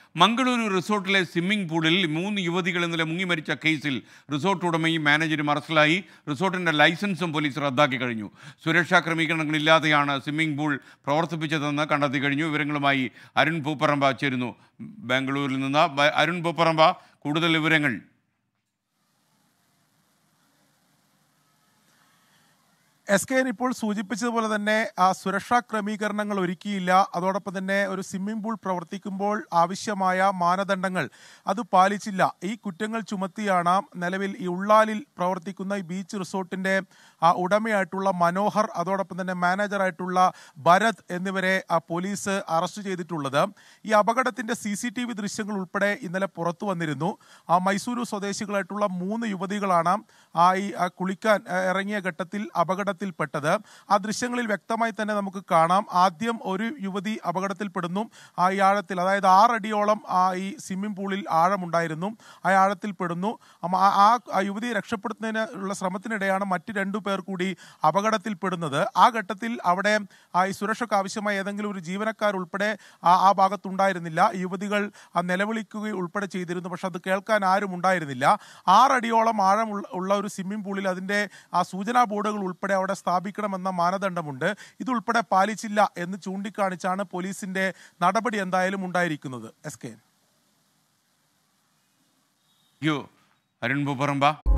Mangaluru റിസോർട്ടിലെ swimming പൂളിൽ മൂന്ന് യുവതികൾ ഇന്നലെ മുങ്ങി മരിച്ച കേസിൽ റിസോർട്ട് ഉടമയും മാനേജരും അറസ്റ്റിലായി റിസോർട്ടിന്റെ ലൈസൻസും പോലീസ് റദ്ദാക്കി കഴിഞ്ഞു സുരക്ഷാ ക്രമീകരണങ്ങളില്ലാതെയാണ് സ്വിമ്മിംഗ് പൂൾ പ്രവർത്തിപ്പിച്ചതെന്ന് കണ്ടെത്തി കഴിഞ്ഞു വിവരങ്ങളുമായി അരുൺ പൂപ്പറമ്പ ചേരുന്നു ബാംഗ്ലൂരിൽ നിന്ന് ബ- അരുൺ പൂപ്പറമ്പ കൂടുതൽ വിവരങ്ങൾ എസ് കെ എൻ ഇപ്പോൾ സൂചിപ്പിച്ചതുപോലെ തന്നെ ആ സുരക്ഷാ ക്രമീകരണങ്ങൾ ഒരുക്കിയില്ല അതോടൊപ്പം തന്നെ ഒരു സ്വിമ്മിംഗ് പൂൾ പ്രവർത്തിക്കുമ്പോൾ ആവശ്യമായ മാനദണ്ഡങ്ങൾ അത് പാലിച്ചില്ല ഈ കുറ്റങ്ങൾ ചുമത്തിയാണ് നിലവിൽ ഈ ഉള്ളാലിൽ പ്രവർത്തിക്കുന്ന ഈ ബീച്ച് റിസോർട്ടിന്റെ ആ ഉടമയായിട്ടുള്ള മനോഹർ അതോടൊപ്പം തന്നെ മാനേജറായിട്ടുള്ള ഭരത് എന്നിവരെ ആ പോലീസ് അറസ്റ്റ് ചെയ്തിട്ടുള്ളത് ഈ അപകടത്തിന്റെ സി സി ടി വി ദൃശ്യങ്ങൾ ഉൾപ്പെടെ ഇന്നലെ പുറത്തു വന്നിരുന്നു ആ മൈസൂരു സ്വദേശികളായിട്ടുള്ള മൂന്ന് യുവതികളാണ് ആ ഈ ആ കുളിക്കാൻ ആ, ഇറങ്ങിയ ഘട്ടത്തിൽ അപകടത്തിൽപ്പെട്ടത് ആ ദൃശ്യങ്ങളിൽ വ്യക്തമായി തന്നെ നമുക്ക് കാണാം ആദ്യം ഒരു യുവതി അപകടത്തിൽപ്പെടുന്നു ആ ഈ ആഴത്തിൽ അതായത് ആറടിയോളം ആ ഈ സ്വിമ്മിംഗ് പൂളിൽ ആഴമുണ്ടായിരുന്നു ആ ആഴത്തിൽ പെടുന്നു അമ്മ ആ- ആ ആ യുവതിയെ രക്ഷപ്പെടുത്തുന്നതിന് ഉള്ള ശ്രമത്തിനിടെയാണ് മറ്റു രണ്ടു പേർ കൂടി അപകടത്തിൽപ്പെടുന്നത് ആ ഘട്ടത്തിൽ അവിടെ ആ ഈ സുരക്ഷയ്ക്ക് ആവശ്യമായ ഏതെങ്കിലും ഒരു ജീവനക്കാർ ഉൾപ്പെടെ ആ ആ ഭാഗത്തുണ്ടായിരുന്നില്ല ഈ യുവതികൾ ആ നിലവിളിക്കുക ഉൾപ്പെടെ ചെയ്തിരുന്നു പക്ഷെ അത് കേൾക്കാൻ ആരും ഉണ്ടായിരുന്നില്ല ആറടിയോളം ആഴം ഉള്ള- ഉള്ള ഒരു സ്വിമ്മിംഗ് പൂളിൽ അതിന്റെ ആ സൂചനാ ബോർഡുകൾ ഉൾപ്പെടെ അവിടെ സ്ഥാപിക്കണമെന്ന മാനദണ്ഡമുണ്ട് ഇതുൾപ്പെടെ പാലിച്ചില്ല എന്ന് ചൂണ്ടിക്കാണിച്ചാണ് പോലീസിന്റെ നടപടി എന്തായാലും ഉണ്ടായിരിക്കുന്നത് എസ് കെ യോ അരുൺ പൂപ്പറമ്പ